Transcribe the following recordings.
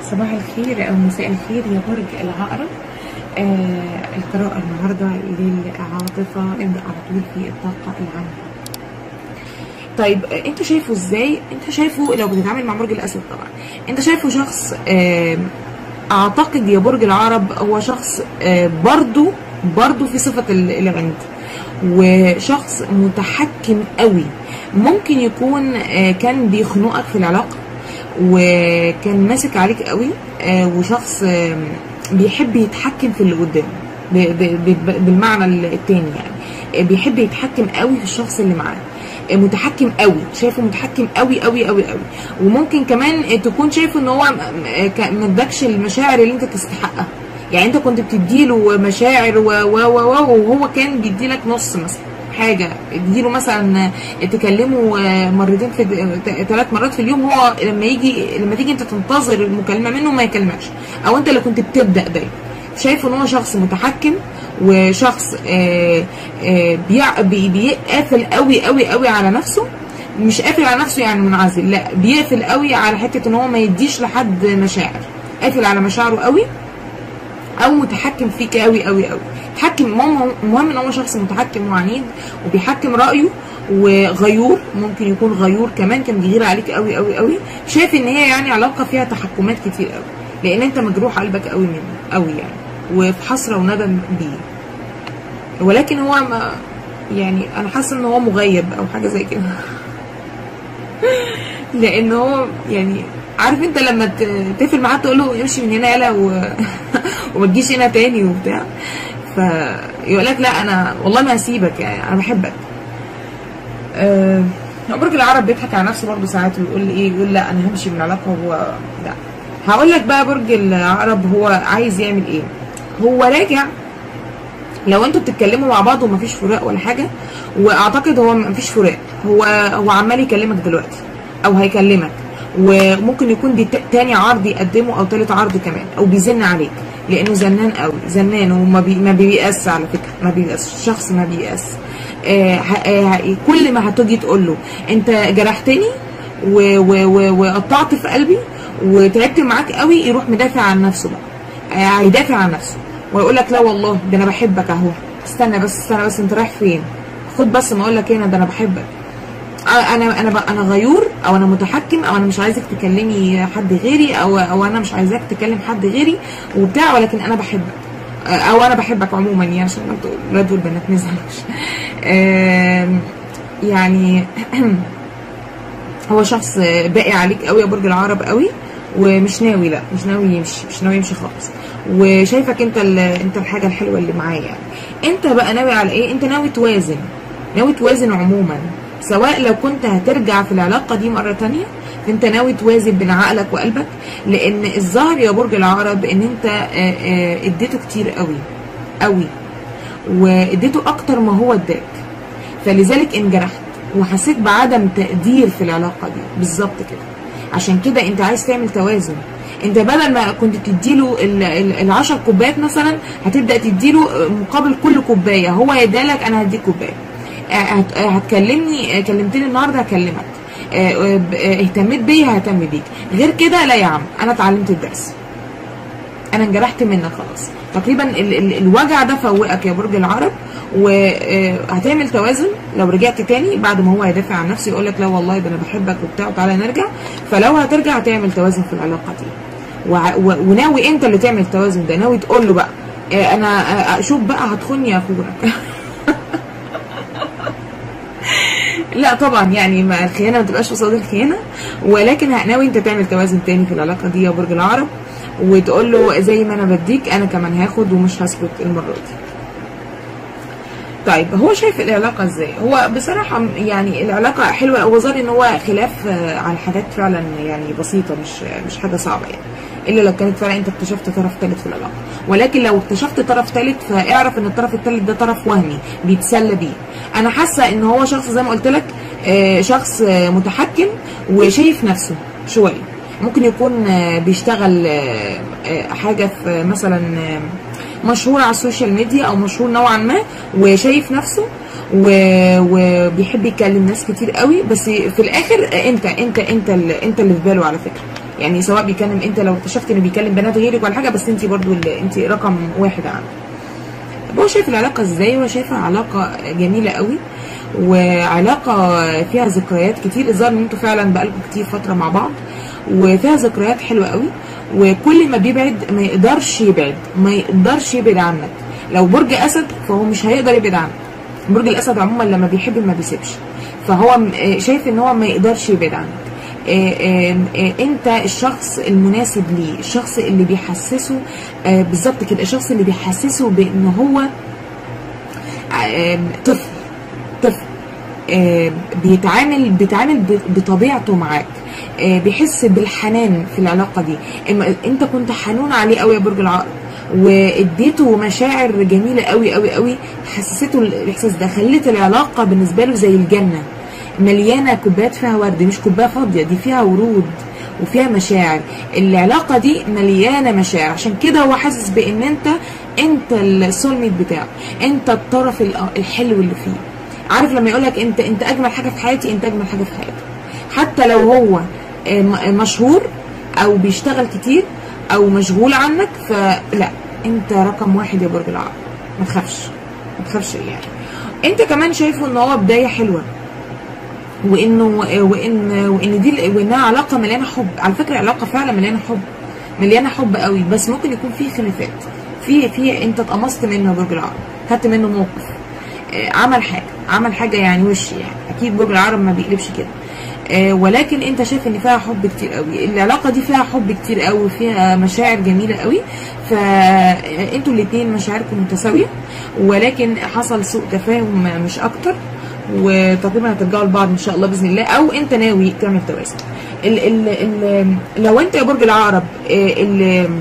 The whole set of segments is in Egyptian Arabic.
صباح الخير او مساء الخير يا برج العقرب آه القراءة النهاردة للعاطفة ابدأ على طول في الطاقة العامة طيب آه، انت شايفه ازاي انت شايفه لو بتتعامل مع برج الاسد طبعا انت شايفه شخص آه اعتقد يا برج العرب هو شخص آه برضو برضو في صفة ال- العند وشخص متحكم قوي ممكن يكون آه كان بيخنقك في العلاقة وكان ماسك عليك قوي آه وشخص آه بيحب يتحكم في اللي قدامه ب- ب- ب- بالمعنى التاني يعني آه، بيحب يتحكم قوي في الشخص اللي معاه آه، متحكم قوي شايفه متحكم قوي قوي قوي قوي وممكن كمان آه، تكون شايفه ان هو م- آه، ك- ما ادكش المشاعر اللي انت تستحقها يعني انت كنت بتديله مشاعر و و و و وهو كان بيديلك نص مثلا حاجه اديله مثلا تكلمه مرتين في ثلاث مرات في اليوم هو لما يجي لما تيجي انت تنتظر المكالمه منه ما يكلمكش او انت اللي كنت بتبدا دايما شايف ان هو شخص متحكم وشخص آه، آه، بيع- بي- بيقفل قوي قوي قوي على نفسه مش قافل على نفسه يعني منعزل لا بيقفل قوي على حته ان هو ما يديش لحد مشاعر قافل على مشاعره قوي او متحكم فيك قوي قوي قوي تحكم المهم المهم ان هو شخص متحكم وعنيد وبيحكم رايه وغيور ممكن يكون غيور كمان كان بيغير عليك قوي قوي قوي شايف ان هي يعني علاقه فيها تحكمات كتير قوي لان انت مجروح قلبك قوي منه قوي يعني وفي حسره وندم بيه ولكن هو ما يعني انا حاسه ان هو مغيب او حاجه زي كده لان هو يعني عارف انت لما ت- تقفل معاه تقول له امشي من هنا يلا و... وما تجيش هنا تاني وبتاع فيقول لك لا انا والله ما هسيبك يعني انا بحبك أه... برج العرب بيضحك على نفسه برضه ساعات ويقول لي ايه يقول لا انا همشي من العلاقه وهو لا هقول لك بقى برج العرب هو عايز يعمل ايه هو راجع لو انتوا بتتكلموا مع بعض ومفيش فراق ولا حاجه واعتقد هو مفيش فراق هو هو عمال يكلمك دلوقتي او هيكلمك وممكن يكون دي ت- تاني عرض يقدمه او تالت عرض كمان او بيزن عليك لانه زنان قوي زنان وما بي ما بييأس على فكره ما بييأس شخص ما بييأس آه ه- آه كل ما هتيجي تقول له انت جرحتني و- و- و- وقطعت في قلبي وتعبت معاك قوي يروح مدافع عن نفسه بقى آه، هيدافع عن نفسه ويقول لك لا والله ده انا بحبك اهو استنى بس استنى بس انت رايح فين خد بس ما اقول لك هنا ده انا بحبك آه، انا انا ب- انا غيور او انا متحكم او انا مش عايزك تكلمي حد غيري او او انا مش عايزاك تكلم حد غيري وبتاع ولكن انا بحبك آه، او انا بحبك عموما يعني عشان ما تقول- الولاد والبنات ما يزعلوش آم، يعني هو شخص باقي عليك قوي يا برج العرب قوي ومش ناوي لا مش ناوي يمشي مش ناوي يمشي خالص وشايفك انت ال- انت الحاجه الحلوه اللي معاه يعني انت بقى ناوي على ايه انت ناوي توازن ناوي توازن عموما سواء لو كنت هترجع في العلاقه دي مره تانية فانت ناوي توازن بين عقلك وقلبك لان الظاهر يا برج العرب ان انت آه، آه، اديته كتير قوي قوي واديته اكتر ما هو اداك فلذلك انجرحت وحسيت بعدم تقدير في العلاقه دي بالظبط كده عشان كده انت عايز تعمل توازن انت بدل ما كنت تديله ال- ال- العشر كوبايات مثلا هتبدا تديله مقابل كل كوبايه هو يدالك انا هديك كوبايه اه، هت- اه، هتكلمني اه، كلمتني النهارده هكلمك اه، اه، ب- اه، اهتميت بيا ههتم بيك غير كده لا يا عم انا اتعلمت الدرس انا انجرحت منك خلاص تقريبا ال ال الوجع ده فوقك يا برج العرب وهتعمل توازن لو رجعت تاني بعد ما هو هيدافع عن نفسه يقول لك لا والله ده انا بحبك وبتاع وتعالى نرجع فلو هترجع هتعمل توازن في العلاقه دي وع- و- وناوي انت اللي تعمل التوازن ده ناوي تقول له بقى آه، انا آه، شوف بقى هتخوني يا اخوك لا طبعا يعني ما الخيانه ما تبقاش قصاد الخيانه ولكن ناوي انت تعمل توازن تاني في العلاقه دي يا برج العرب وتقول له زي ما انا بديك انا كمان هاخد ومش هسكت المره دي طيب هو شايف العلاقه ازاي هو بصراحه يعني العلاقه حلوه هو ظهر ان هو خلاف آه، على حاجات فعلا يعني بسيطه مش مش حاجه صعبه يعني الا لو كانت فعلا انت اكتشفت طرف ثالث في العلاقه ولكن لو اكتشفت طرف ثالث فاعرف ان الطرف الثالث ده طرف وهمي بيتسلى بيه انا حاسه ان هو شخص زي ما قلت لك آه، شخص آه، متحكم وشايف نفسه شويه ممكن يكون آه، بيشتغل آه، آه، حاجه في مثلا آه، مشهور على السوشيال ميديا او مشهور نوعا ما وشايف نفسه و- وبيحب يكلم ناس كتير قوي بس في الاخر انت انت انت اللي انت اللي في باله على فكره يعني سواء بيكلم انت لو اكتشفت انه بيكلم بنات غيرك ولا حاجه بس انت برضو اللي انت رقم واحد عنده هو شايف العلاقه ازاي هو شايفها علاقه جميله قوي وعلاقه فيها ذكريات كتير الظاهر ان انتوا فعلا بقالكم كتير فتره مع بعض وفيها ذكريات حلوه قوي وكل ما بيبعد ما يقدرش يبعد ما يقدرش يبعد عنك لو برج اسد فهو مش هيقدر يبعد عنك برج الاسد عموما لما بيحب ما بيسيبش فهو م- آه شايف ان هو ما يقدرش يبعد عنك آه، آه، آه، انت الشخص المناسب ليه الشخص اللي بيحسسه آه، بالظبط كده الشخص اللي بيحسسه بان هو آه، طفل طفل آه، بيتعامل بيتعامل ب- بطبيعته معاك آه، بيحس بالحنان في العلاقه دي إما انت كنت حنون عليه قوي يا برج العقرب واديته مشاعر جميله قوي قوي قوي حسسته الاحساس ده خلت العلاقه بالنسبه له زي الجنه مليانه كوبايات فيها ورد مش كوبايه فاضيه دي فيها ورود وفيها مشاعر العلاقه دي مليانه مشاعر عشان كده هو حاسس بان انت انت السولميت بتاعه انت الطرف ال- الحلو اللي فيه عارف لما يقولك انت انت اجمل حاجه في حياتي انت اجمل حاجه في حياتي حتى لو هو آه، م- مشهور او بيشتغل كتير او مشغول عنك فلا انت رقم واحد يا برج العقرب ما تخافش ما تخافش يعني انت كمان شايفه ان هو بدايه حلوه وانه وان وان دي وانها علاقه مليانه حب على فكره علاقه فعلا مليانه حب مليانه حب قوي بس ممكن يكون في خلافات في في انت اتقمصت منه يا برج العقرب خدت منه موقف آه، عمل حاجه عمل حاجه يعني وش يعني اكيد برج العقرب ما بيقلبش كده آه، ولكن انت شايف ان فيها حب كتير قوي العلاقه دي فيها حب كتير قوي وفيها مشاعر جميله قوي فانتوا الاثنين مشاعركم متساويه ولكن حصل سوء تفاهم مش اكتر وتقريبا هترجعوا لبعض ان شاء الله باذن الله او انت ناوي تعمل توازن ال ال ال لو انت يا برج العقرب آه، اللي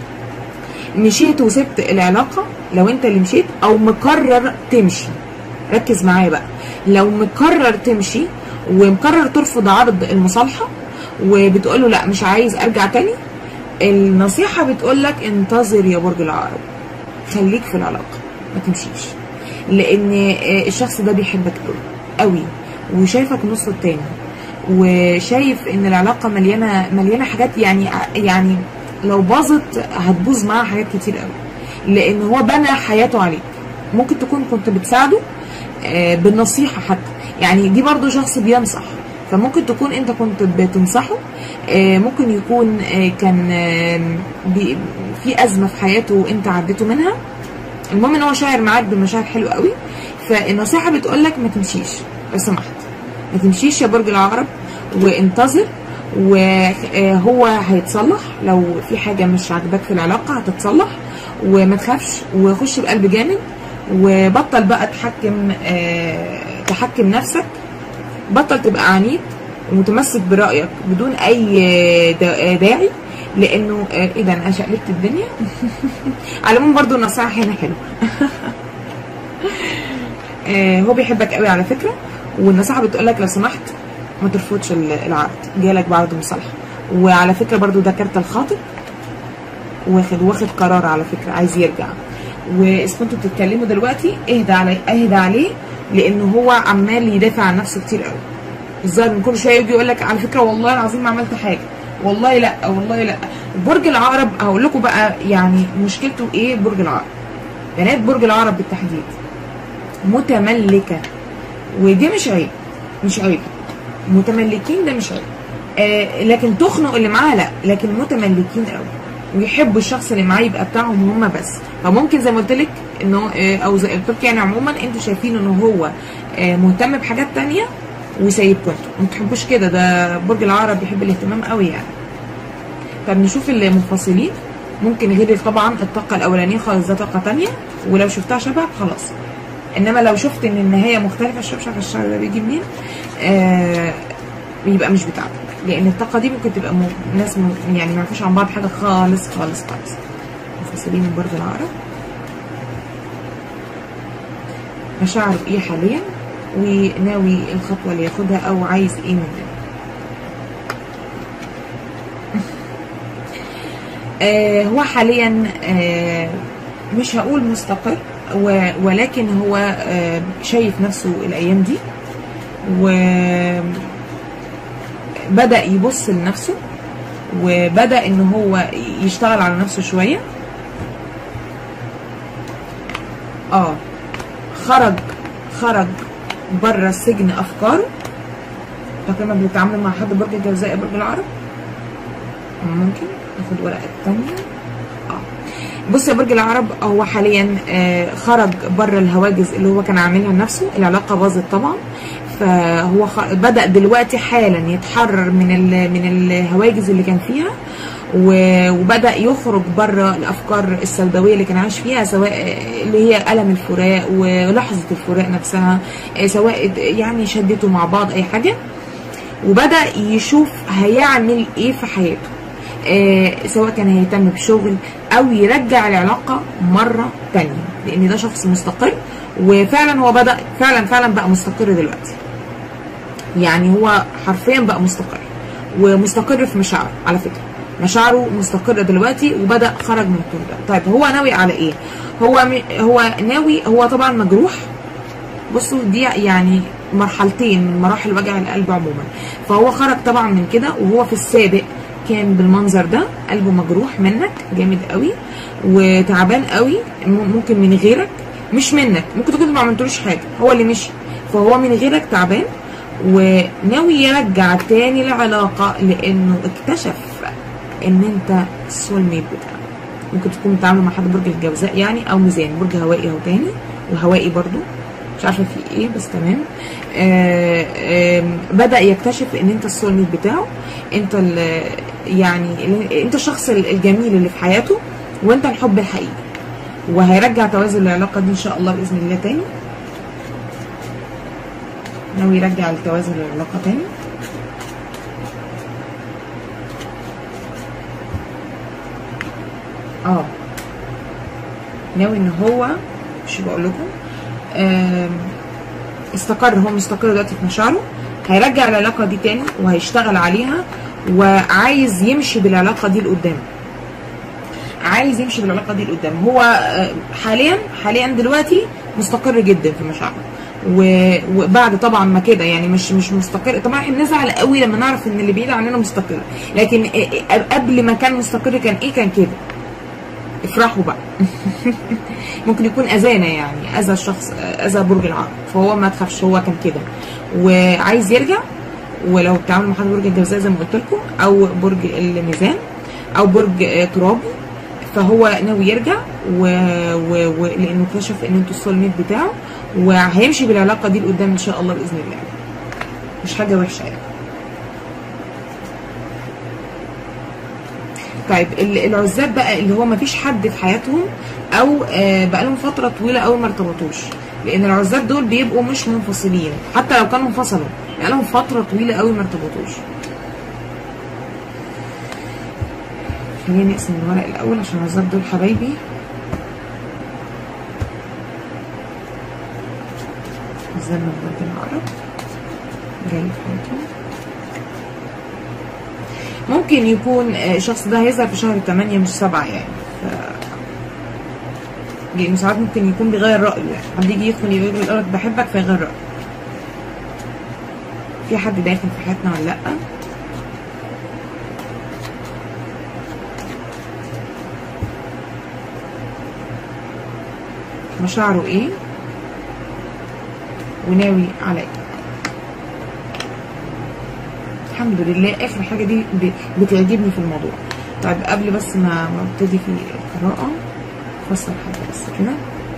مشيت وسبت العلاقه لو انت اللي مشيت او مقرر تمشي ركز معايا بقى لو مقرر تمشي ومقرر ترفض عرض المصالحه وبتقول له لا مش عايز ارجع تاني النصيحه بتقول لك انتظر يا برج العقرب خليك في العلاقه ما تمشيش لان آه، الشخص ده بيحبك قوي قوي وشايفك نصه التاني وشايف ان العلاقه مليانه مليانه حاجات يعني يعني لو باظت هتبوظ معاها حاجات كتير قوي لان هو بنى حياته عليك ممكن تكون كنت بتساعده آه، بالنصيحه حتى يعني دي برضو شخص بينصح فممكن تكون انت كنت بتنصحه آه، ممكن يكون آه، كان آه، بي- في ازمه في حياته وانت عديته منها المهم ان هو شاعر معاك بمشاعر حلوه قوي فالنصيحه بتقول لك ما تمشيش لو سمحت ما تمشيش يا برج العقرب وانتظر وهو هيتصلح لو في حاجه مش عاجباك في العلاقه هتتصلح وما تخافش وخش بقلب جامد وبطل بقى تحكم آه، تحكم نفسك بطل تبقى عنيد ومتمسك برايك بدون اي دا- داعي لانه آه، ايه ده انا شقلبت الدنيا على العموم برضو النصائح هنا حلوه آه، هو بيحبك قوي على فكره والنصيحه بتقول لك لو سمحت ما ترفضش ال- العرض جالك بعرض مصالحه وعلى فكره برضو ده كارت الخاطب واخد واخد قرار على فكره عايز يرجع واذا كنتوا بتتكلموا دلوقتي اهدى عليه اهدى عليه لانه هو عمال يدافع عن نفسه كتير قوي الظاهر من كل شويه يجي يقول لك على فكره والله العظيم ما عملت حاجه والله لا والله لا برج العقرب هقول لكم بقى يعني مشكلته ايه برج العقرب بنات برج العقرب بالتحديد متملكه ودي مش عيب مش عيب متملكين ده مش عيب آه لكن تخنق اللي معاها لا لكن متملكين قوي ويحبوا الشخص اللي معاه يبقى بتاعهم هم بس فممكن زي ما قلت لك انه آه او زي قلت لك يعني عموما انتوا شايفين ان هو آه مهتم بحاجات تانية وسايبكم انتوا ما تحبوش كده ده برج العقرب بيحب الاهتمام قوي يعني طب نشوف المنفصلين ممكن غير طبعا الطاقه الاولانيه خالص ده طاقه تانية ولو شفتها شبهك خلاص انما لو شفت ان النهايه مختلفه شوف شوف الشهر ده بيجي منين آه يبقى مش بتاعتك لان الطاقه دي ممكن تبقى م... ناس م... يعني ما يعرفوش عن بعض حاجه خالص خالص خالص منفصلين من برج العقرب مشاعره ايه حاليا وناوي الخطوه اللي ياخدها او عايز ايه منها آه هو حاليا آه مش هقول مستقر و- ولكن هو آه شايف نفسه الايام دي و بدأ يبص لنفسه وبدا ان هو يشتغل على نفسه شويه اه خرج خرج بره السجن افكاره فكما بيتعاملوا مع حد برج الجوزاء برج العرب ممكن ناخد ورقه الثانيه اه بص يا برج العرب هو حاليا آه خرج بره الهواجس اللي هو كان عاملها لنفسه العلاقه باظت طبعا فهو خ... بدا دلوقتي حالا يتحرر من ال... من الهواجس اللي كان فيها و... وبدا يخرج بره الافكار السوداويه اللي كان عايش فيها سواء اللي هي الم الفراق ولحظه الفراق نفسها سواء يعني شدته مع بعض اي حاجه وبدا يشوف هيعمل ايه في حياته آه سواء كان هيهتم بشغل او يرجع العلاقه مره تانية لان ده شخص مستقر وفعلا هو بدا فعلا فعلا بقى مستقر دلوقتي يعني هو حرفيا بقى مستقر ومستقر في مشاعره على فكره مشاعره مستقرة دلوقتي وبدأ خرج من الطور ده طيب هو ناوي على ايه هو م... هو ناوي هو طبعا مجروح بصوا دي يعني مرحلتين من مراحل وجع القلب عموما فهو خرج طبعا من كده وهو في السابق كان بالمنظر ده قلبه مجروح منك جامد قوي وتعبان قوي ممكن من غيرك مش منك ممكن تكون ما عملتلوش حاجه هو اللي مشي فهو من غيرك تعبان وناوي يرجع تاني العلاقه لانه اكتشف ان انت السول ميت بتاعه ممكن تكون بتتعاملوا مع حد برج الجوزاء يعني او ميزان برج هوائي اهو تاني وهوائي برضو مش عارفه في ايه بس تمام آآ آآ بدا يكتشف ان انت السول ميت بتاعه انت يعني انت الشخص الجميل اللي في حياته وانت الحب الحقيقي وهيرجع توازن العلاقه دي ان شاء الله باذن الله تاني ناوي يرجع التوازن للعلاقه تاني اه ناوي ان هو مش بقول لكم استقر هو مستقر دلوقتي في مشاعره هيرجع العلاقه دي تاني وهيشتغل عليها وعايز يمشي بالعلاقه دي لقدام عايز يمشي بالعلاقه دي لقدام هو حاليا حاليا دلوقتي مستقر جدا في مشاعره وبعد طبعا ما كده يعني مش مش مستقر طبعا احنا بنزعل قوي لما نعرف ان اللي بعيد عننا مستقر لكن قبل ما كان مستقر كان ايه كان كده افرحوا بقى ممكن يكون اذانا يعني اذى الشخص اذى برج العقرب فهو ما تخافش هو كان كده وعايز يرجع ولو بتعاملوا مع حد برج الجوزاء زي ما قلت لكم او برج الميزان او برج ترابي فهو ناوي يرجع و... و... و... لانه اكتشف ان انتوا السول ميت بتاعه وهيمشي بالعلاقه دي لقدام ان شاء الله باذن الله مش حاجه وحشه يعني طيب العزاب بقى اللي هو ما فيش حد في حياتهم او بقى لهم فتره طويله قوي ما ارتبطوش لان العزاب دول بيبقوا مش منفصلين حتى لو كانوا انفصلوا بقى لهم فتره طويله قوي ما ارتبطوش خلينا نقسم الورق الاول عشان العزاب دول حبايبي نزلنا برج العقرب جاي في حياتهم ممكن يكون الشخص ده هيظهر في شهر 8 مش 7 يعني ف يعني ساعات ممكن يكون بيغير رأيه يعني حد يجي يدخل يقول لك بحبك فيغير رأيه في حد داخل في حياتنا ولا لأ مشاعره ايه وناوي على ايه الحمد لله اخر حاجه دي بتعجبني في الموضوع طيب قبل بس ما ما ابتدي في القراءه افسر حاجه بس كده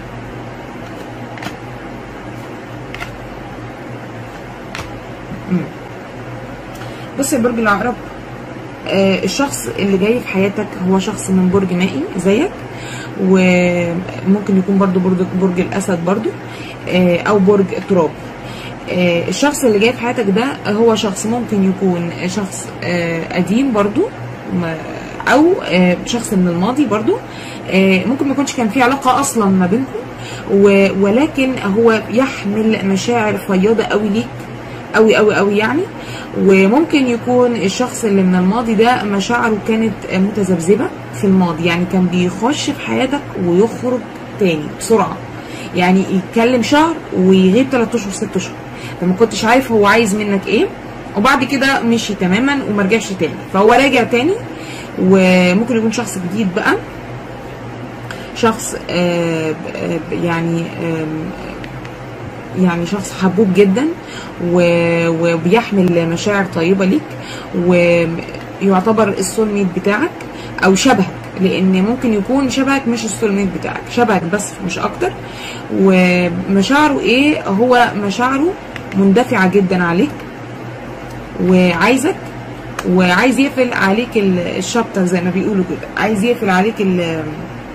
بص يا برج العقرب آه الشخص اللي جاي في حياتك هو شخص من برج مائي زيك وممكن يكون برضو برج, برج الاسد برضو آه او برج تراب آه الشخص اللي جاي في حياتك ده هو شخص ممكن يكون شخص آه قديم برضو او آه شخص من الماضي برضو ممكن ما يكونش كان في علاقه اصلا ما بينكم ولكن هو يحمل مشاعر فياضه قوي ليك قوي قوي قوي يعني وممكن يكون الشخص اللي من الماضي ده مشاعره كانت متذبذبه في الماضي يعني كان بيخش في حياتك ويخرج تاني بسرعه يعني يتكلم شهر ويغيب 3 اشهر 6 اشهر فما كنتش عارف هو عايز منك ايه وبعد كده مشي تماما وما رجعش تاني فهو راجع تاني وممكن يكون شخص جديد بقى شخص آه، آه، يعني آم، يعني شخص حبوب جدا و- وبيحمل مشاعر طيبة ليك ويعتبر السول ميت بتاعك او شبهك لان ممكن يكون شبهك مش السول ميت بتاعك شبهك بس مش اكتر ومشاعره ايه هو مشاعره مندفعة جدا عليك وعايزك وعايز يقفل عليك ال- الشابتر زي ما بيقولوا كده عايز يقفل عليك ال-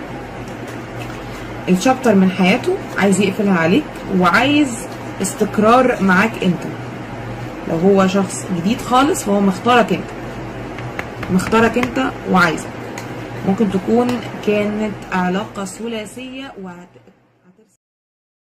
الشابتر من حياته عايز يقفلها عليك وعايز استقرار معاك انت لو هو شخص جديد خالص فهو مختارك انت مختارك انت وعايزك ممكن تكون كانت علاقة ثلاثية وهت...